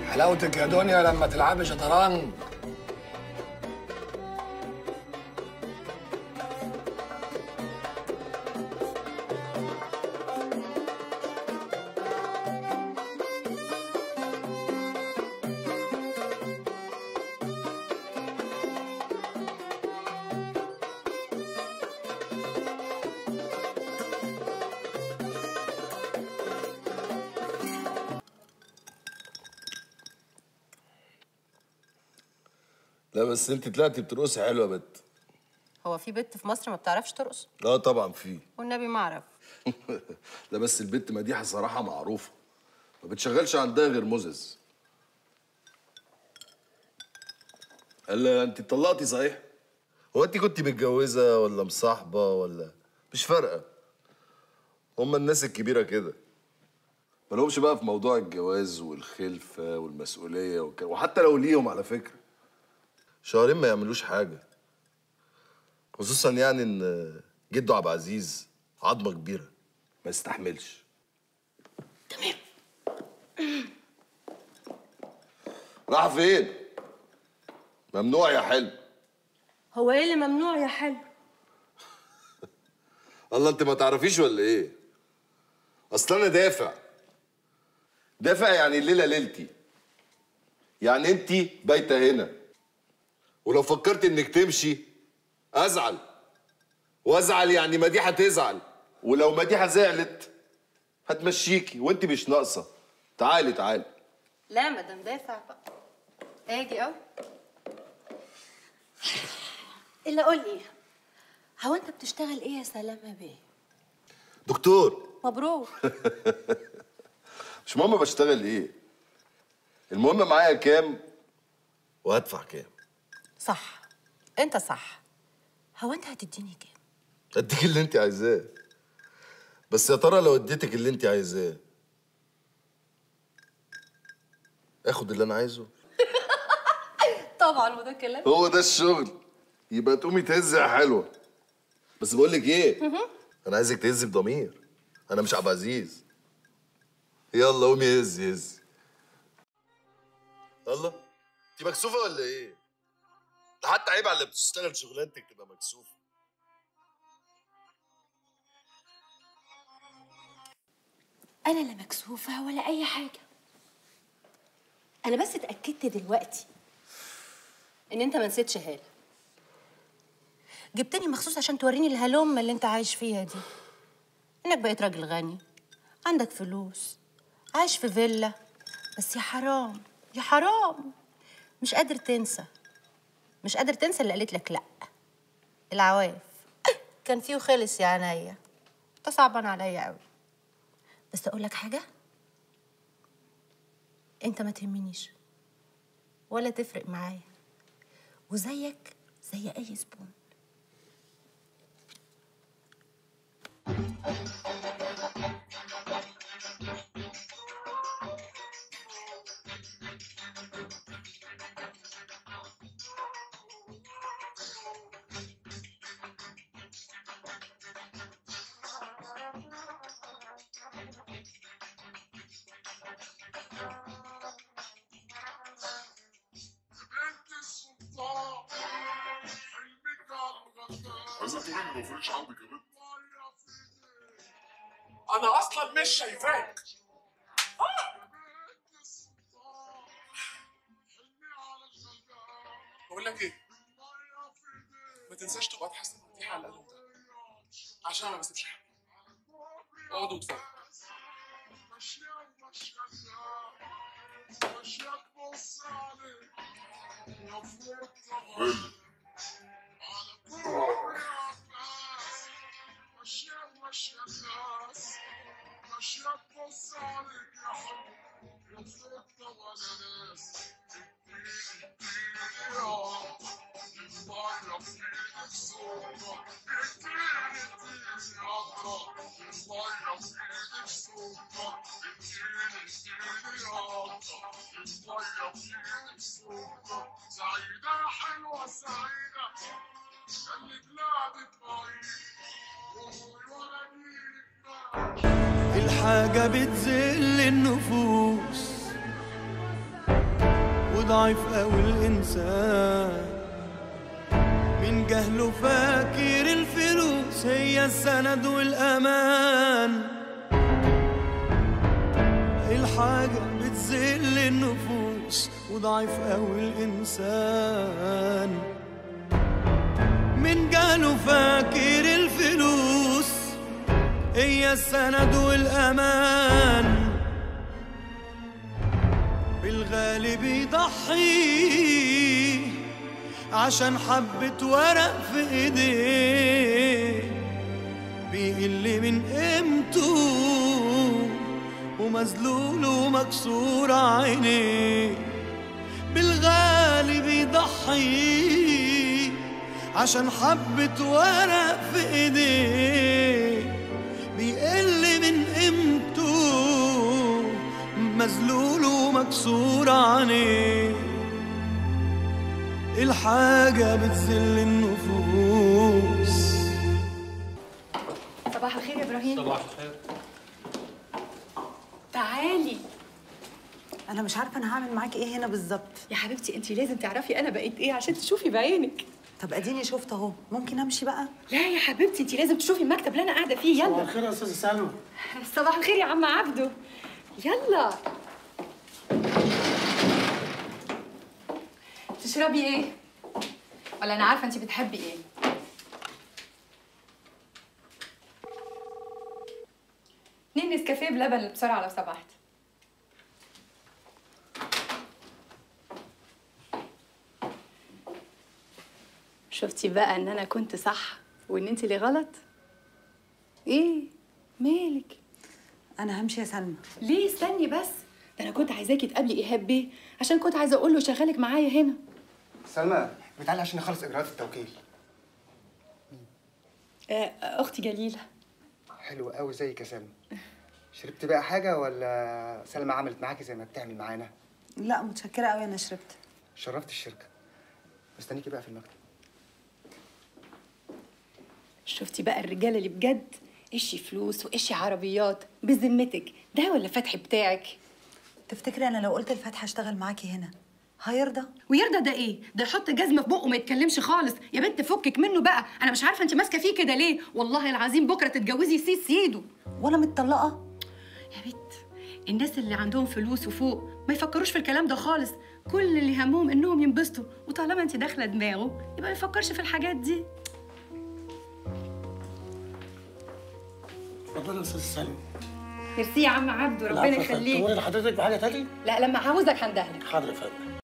حلاوتك يا دنيا لما تلعبي شطرنج لا بس انت طلعتي بترقصي حلوه يا بت هو في بنت في مصر ما بتعرفش ترقص اه طبعا في والنبي ما اعرف لا بس البت مديحه صراحه معروفه ما بتشغلش عندها غير مزز قال انت اتطلقتي صحيح هو انت كنت متجوزه ولا مصاحبه ولا مش فارقه هما الناس الكبيره كده مالهمش بقى في موضوع الجواز والخلفه والمسؤوليه والكلام وحتى لو ليهم على فكره شهرين ما يعملوش حاجه خصوصا يعني ان جده عبد العزيز عظمه كبيره ما يستحملش تمام راح فين ممنوع يا حلو هو ايه اللي ممنوع يا حلو الله انت ما تعرفيش ولا ايه اصل انا دافع دافع يعني الليله ليلتي يعني انت بايته هنا ولو فكرت انك تمشي ازعل وازعل يعني مديحه تزعل ولو مديحه زعلت هتمشيكي وانت مش ناقصه تعالي تعالي لا مدام دافع بقى اجي اهو الا قول لي هو انت بتشتغل ايه يا سلامه بيه دكتور مبروك مش مهم بشتغل ايه المهم معايا كام وهدفع كام صح انت صح هو انت هتديني كام اديك اللي انت عايزاه بس يا ترى لو اديتك اللي انت عايزاه اخد اللي انا عايزه طبعا وده كلام هو ده الشغل يبقى تقومي تهزي يا حلوه بس بقول لك ايه انا عايزك تهزي بضمير انا مش عبد العزيز يلا قومي هزي هزي الله انت مكسوفه ولا ايه ده حتى عيب على اللي بتشتغل شغلانتك تبقى مكسوفه انا لا مكسوفه ولا اي حاجه انا بس اتاكدت دلوقتي ان انت ما نسيتش هاله جبتني مخصوص عشان توريني الهلومه اللي انت عايش فيها دي انك بقيت راجل غني عندك فلوس عايش في فيلا بس يا حرام يا حرام مش قادر تنسى مش قادر تنسى اللي قالت لك لا العواف كان فيه خلص يا عينيا انت صعبان عليا قوي بس اقول لك حاجه انت ما تهمنيش ولا تفرق معايا وزيك زي اي زبون عايزة تقولي اني ما فرقش عندك يا بنت انا اصلا مش شايفاك بقول لك ايه ما تنساش تبقى تحسن مديحة على القلم ده عشان ما بسيبش حاجه اقعد واتفرج سعيدة حلوة سعيدة خلي بلادك بعيد ولا الحاجة بتذل النفوس وضعيف قوي الإنسان من جهله فاكر الفلوس هي السند والأمان الحاجة بتذل النفوس وضعيف قوي الإنسان من جهله فاكر الفلوس هي السند والأمان بالغالب يضحي عشان حبة ورق في ايديه بيقل من قيمته ومذلول ومكسور عينيه بالغالب يضحي عشان حبة ورق في ايديه بيقل من قيمته مذلول ومكسور عينيه الحاجة بتذل النفوس صباح الخير يا ابراهيم صباح الخير تعالي انا مش عارفه انا هعمل معاكي ايه هنا بالظبط يا حبيبتي انت لازم تعرفي انا بقيت ايه عشان تشوفي بعينك طب اديني شفت اهو ممكن امشي بقى لا يا حبيبتي انت لازم تشوفي المكتب اللي انا قاعده فيه يلا الخير يا استاذ سلمى صباح الخير يا عم عبده يلا تشربي ايه ولا انا عارفه انت بتحبي ايه اتنين نسكافيه بلبن بسرعه لو سمحت شفتي بقى ان انا كنت صح وان انت اللي غلط ايه مالك انا همشي يا سلمى ليه استني بس ده انا كنت عايزاكي تقابلي ايهاب بيه عشان كنت عايزه اقول له شغالك معايا هنا سلمى بتعالي عشان نخلص اجراءات التوكيل آه اختي جليله حلو قوي زيك يا سلمى شربت بقى حاجه ولا سلمى عملت معاكي زي ما بتعمل معانا لا متشكره قوي انا شربت شرفت الشركه مستنيكي بقى في المكتب شفتي بقى الرجاله اللي بجد اشي فلوس واشي عربيات بذمتك ده ولا فتحي بتاعك تفتكري انا لو قلت لفتحي اشتغل معاكي هنا هيرضى ويرضى ده ايه ده يحط جزمه في بقه ما يتكلمش خالص يا بنت فكك منه بقى انا مش عارفه انت ماسكه فيه كده ليه والله العظيم بكره تتجوزي سيد سيده وانا متطلقه يا بنت الناس اللي عندهم فلوس وفوق ما يفكروش في الكلام ده خالص كل اللي همهم انهم ينبسطوا وطالما انت داخله دماغه يبقى ما يفكرش في الحاجات دي اتفضل يا استاذ سلمى ميرسي يا عم عبده ربنا العفو يا فندم. يخليك تمر لحضرتك بحاجه تاني لا لما عاوزك هندهلك حاضر يا فندم